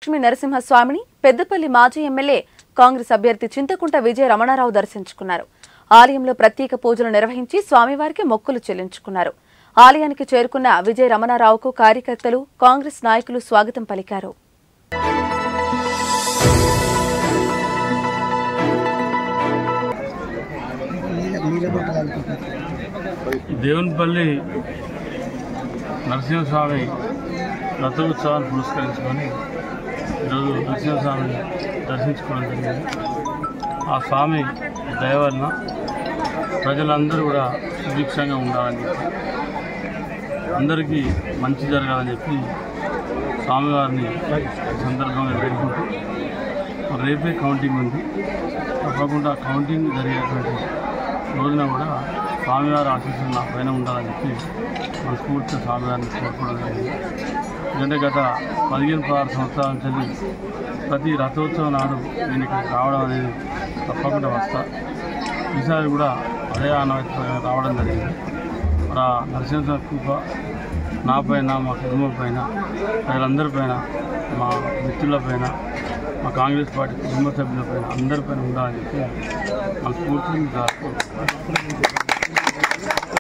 లక్ష్మీ నరసింహస్వామిని పెద్దపల్లి మాజీ ఎమ్మెల్యే కాంగ్రెస్ అభ్యర్థి చింతకుంట విజయ రమణారావు దర్శించుకున్నారు ఆలయంలో ప్రత్యేక పూజలు నిర్వహించి స్వామివారికి మొక్కులు చెల్లించుకున్నారు ఆలయానికి చేరుకున్న విజయ రమణారావుకు కార్యకర్తలు కాంగ్రెస్ నాయకులు స్వాగతం పలికారు దేవునిపల్లి నరసింహస్వామి రథోత్సవాన్ని పురస్కరించుకొని ఈరోజు నరసింహస్వామిని దర్శించుకోవడం జరిగింది ఆ స్వామి దయ వలన ప్రజలందరూ కూడా సుభిక్షంగా ఉండాలని చెప్పి అందరికీ మంచి జరగాలని చెప్పి స్వామివారిని ఈ సందర్భంగా వేడుకుంటూ రేపే కౌంటింగ్ ఉంది తప్పకుండా కౌంటింగ్ జరిగేటువంటి రోజున కూడా స్వామివారి ఆశీస్సులు నా పైన ఉండాలని చెప్పి మనస్ఫూర్తిగా స్వామివారిని కోరుకోవడం జరిగింది ఎందుకంటే గత పదిహేను పదహారు సంవత్సరాల నుంచి ప్రతి రథోత్సవం నాడు నేను ఇక్కడికి రావడం అనేది తప్పకుండా వస్తా ఈసారి కూడా అదే ఆనవాయితీగా రావడం జరిగింది మరి ఆ నరసింహ కృప నా పైన మా కుటుంబం పైన ప్రజలందరిపైన మా మిత్రులపైన మా కాంగ్రెస్ పార్టీ కుటుంబ సభ్యులపైన అందరిపైన ఉండాలని చెప్పి మనస్ఫూర్తిగా మీకు